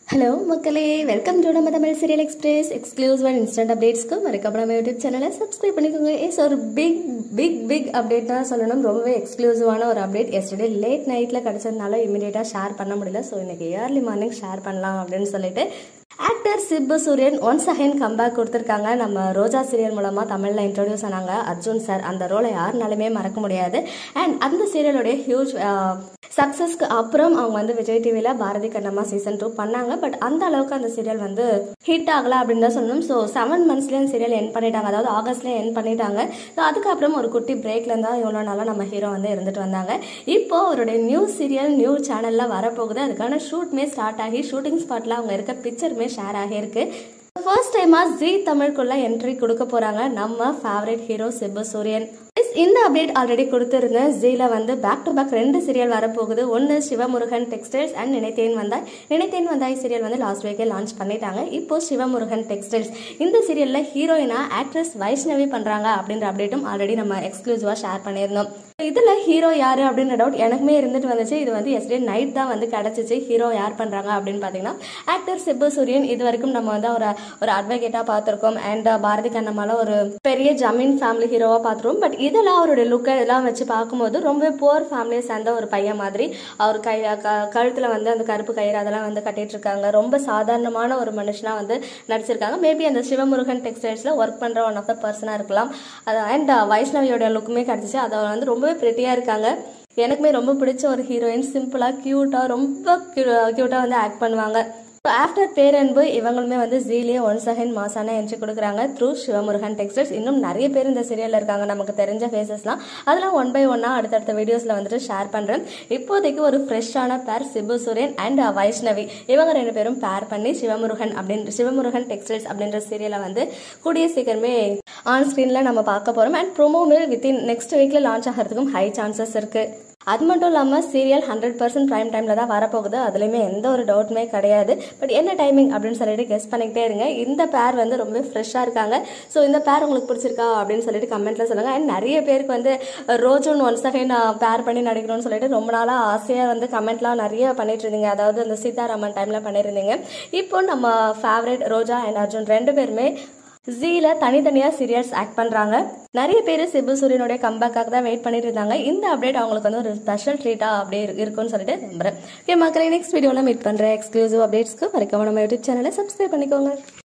hello மக்களே welcome to நம்ம Tamil serial express exclusive and instant அப்டேட்ஸ்க்கு மறக்காம நம்ம யூடியூப் சேனலை சப்ஸ்கிரைப் பண்ணிக்கோங்க எஸ் ஒரு பிக் பிக் பிக் அப்டேட் தான் சொல்லணும் ரொம்பவே எக்ஸ்க்ளூசிவான ஒரு அப்டேட் எஸ்டர்டே லேட் நைட்டில் கிடச்சதுனால இமீடியட்டாக ஷேர் பண்ண முடியல ஸோ இன்னைக்கு ஏர்லி மார்னிங் ஷேர் பண்ணலாம் அப்படின்னு சொல்லிட்டு actor Sippu Suriyan once again comeback கொடுத்துருக்காங்க நம்ம ரோஜா சீரியல் மூலமாக தமிழில் இன்ட்ரோடியூஸ் ஆனாங்க அர்ஜுன் சார் அந்த ரோலை யாருனாலுமே மறக்க முடியாது அண்ட் அந்த சீரியலுடைய ஹியூஜ் சக்ஸஸ்க்கு அப்புறம் அவங்க வந்து விஜய் டிவியில் பாரதி கண்ணம்மா சீசன் டூ பண்ணாங்க பட் அந்த அளவுக்கு அந்த சீரியல் வந்து ஹிட் ஆகல அப்படின்னு தான் சொல்லணும் ஸோ செவன் மந்த்ஸ்லேயே அந்த சீரியல் என் பண்ணிட்டாங்க அதாவது ஆகஸ்ட்லேயே என் பண்ணிட்டாங்க ஸோ அதுக்கப்புறம் ஒரு குட்டி பிரேக்ல இருந்தா இவ்வளோ நாளாக நம்ம ஹீரோ வந்து இருந்துட்டு வந்தாங்க இப்போ அவருடைய நியூ சீரியல் நியூ சேனலில் வரப்போகுது அதுக்கான ஷூட்மே ஸ்டார்ட் ஆகி ஷூட்டிங் ஸ்பாட்டில் அவங்க இருக்க பிக்சருமே ஷேர் ஆகியிருக்கு ஃபர்ஸ்ட் டைமா ஜி தமிழ்க்குள்ள என்ட்ரி கொடுக்க போறாங்க நம்ம ஃபேவரட் ஹீரோ சிபு சூரியன் Guys, இந்த அப்டேட் ஆல்ரெடி கொடுத்துருந்தேன் ஜீல வந்து பேக் டு பேக் ரெண்டு சீரியல் வரப்போகுது ஒன்று சிவமுருகன் டெக்ஸ்டைல்ஸ் அண்ட் நினைத்தேன் வந்தாய் நினைத்தேன் வந்தாய் சீரியல் வந்து லாஸ்ட் வீக்கே லான்ச் பண்ணிட்டாங்க இப்போ சிவமுருகன் டெக்ஸ்டைல்ஸ் இந்த சீரியல்ல ஹீரோயினா ஆக்ட்ரஸ் வைஷ்ணவி பண்றாங்க அப்படின்ற அப்டேட்டும் ஆல்ரெடி நம்ம எக்ஸ்க்ளூசிவா ஷேர் பண்ணியிருந்தோம் இதுல ஹீரோ யாரு அப்படின்ற டவுட் எனக்குமே இருந்துட்டு வந்துச்சு இது வந்து எஸ்டே நைட் தான் வந்து கிடைச்சிச்சு ஹீரோ யார் பண்றாங்க அப்படின்னு பாத்தீங்கன்னா ஆக்டர் சிப்பு சூரியன் இது வரைக்கும் நம்ம வந்து ஒரு ஒரு அட்வொகேட்டா பார்த்திருக்கோம் அண்ட் பாரதி கண்ணம்மால ஒரு பெரிய ஜமீன் ஃபேமிலி ஹீரோவா பார்த்துருவோம் பட் இதெல்லாம் அவருடைய லுக்கை இதெல்லாம் வச்சு பார்க்கும்போது ரொம்ப புவர் ஃபேமிலியை சேர்ந்த ஒரு பையன் மாதிரி அவர் கை க- கழுத்துல வந்து அந்த கருப்பு கயிறு அதெல்லாம் வந்து கட்டிட்டு இருக்காங்க ரொம்ப சாதாரணமான ஒரு மனுஷனா வந்து நடிச்சிருக்காங்க மேபி அந்த சிவமுருகன் டெக்ஸ்டைல்ஸ்ல ஒர்க் பண்ற ஒன் ஆஃப் த பர்சனா இருக்கலாம் அது அண்ட் வைஷ்ணவியோட லுக்குமே கிடைச்சிச்சு அது வந்து ரொம்பவே பிரிட்டியா இருக்காங்க எனக்குமே ரொம்ப பிடிச்ச ஒரு ஹீரோயின் சிம்பிளா கியூட்டா ரொம்ப கியூட்டா வந்து ஆக்ட் பண்ணுவாங்க ஆஃப்டர் பேரன்பு இவங்களுமே வந்து ஜீலியே ஒன் செகண்ட் மாசான என்ட்ரி கொடுக்குறாங்க த்ரூ சிவமுருகன் டெக்ஸ்டைல்ஸ் இன்னும் நிறைய பேர் இந்த சீரியல்ல இருக்காங்க நமக்கு தெரிஞ்ச ஃபேஸஸ்லாம் அதெல்லாம் ஒன் பை ஒன்னா அடுத்தடுத்த வீடியோஸ்ல வந்துட்டு ஷேர் பண்றேன் இப்போதைக்கு ஒரு ஃப்ரெஷ்ஷான பேர் சிபு சூரியன் அண்ட் வைஷ்ணவி இவங்க ரெண்டு பேரும் பேர் பண்ணி சிவமுருகன் அப்படின்ற சிவமுருகன் டெக்ஸ்டைல்ஸ் அப்படின்ற சீரியலை வந்து கூடிய சீக்கிரமே ஆன் ஸ்க்ரீன்ல நம்ம பார்க்க போறோம் அண்ட் ப்ரோமோவில் வித்தின் நெக்ஸ்ட் வீக்ல லான்ச் ஆகிறதுக்கும் ஹை சான்சஸ் இருக்கு அது மட்டும் இல்லாமல் சீரியல் ஹண்ட்ரட் பர்சன்ட் ப்ரைம் டைமில் தான் வரப்போகுது அதுலேயுமே எந்த ஒரு டவுட்டுமே கிடையாது பட் என்ன டைமிங் அப்படின்னு சொல்லிட்டு கெஸ் பண்ணிக்கிட்டே இருங்க இந்த பேர் வந்து ரொம்ப ஃப்ரெஷ்ஷாக இருக்காங்க ஸோ இந்த பேர் உங்களுக்கு பிடிச்சிருக்கா அப்படின்னு சொல்லிட்டு கமெண்ட்ல சொல்லுங்கள் அண்ட் நிறைய பேருக்கு வந்து ரோஜோன் ஒன்ஸ் அகைன் நான் பேர் பண்ணி நடிக்கணும்னு சொல்லிட்டு ரொம்ப நாளாக ஆசையாக வந்து கமெண்ட்லாம் நிறைய பண்ணிட்டு இருந்தீங்க அதாவது அந்த சீதாராமன் டைமில் பண்ணியிருந்தீங்க இப்போ நம்ம ஃபேவரட் ரோஜா அண்ட் அர்ஜுன் ரெண்டு பேருமே ஜீல தனித்தனியாக சீரியல்ஸ் ஆக்ட் பண்ணுறாங்க நிறைய பேர் சிபு சூரியனுடைய கம்பேக்காக தான் வெயிட் பண்ணிட்டு இருந்தாங்க இந்த அப்டேட் அவங்களுக்கு வந்து ஒரு ஸ்பெஷல் ட்ரீட்டாக அப்படியே இரு- இருக்கும்னு சொல்லிட்டு நம்புறேன் ஓகே மக்களை நெக்ஸ்ட் வீடியோவில் மீட் பண்ணுறேன் எக்ஸ்க்ளூசிவ் அப்டேட்ஸ்க்கு மறக்காம நம்ம யூடியூப் சேனலை சப்ஸ்கிரைப் பண்ணிக்கோங்க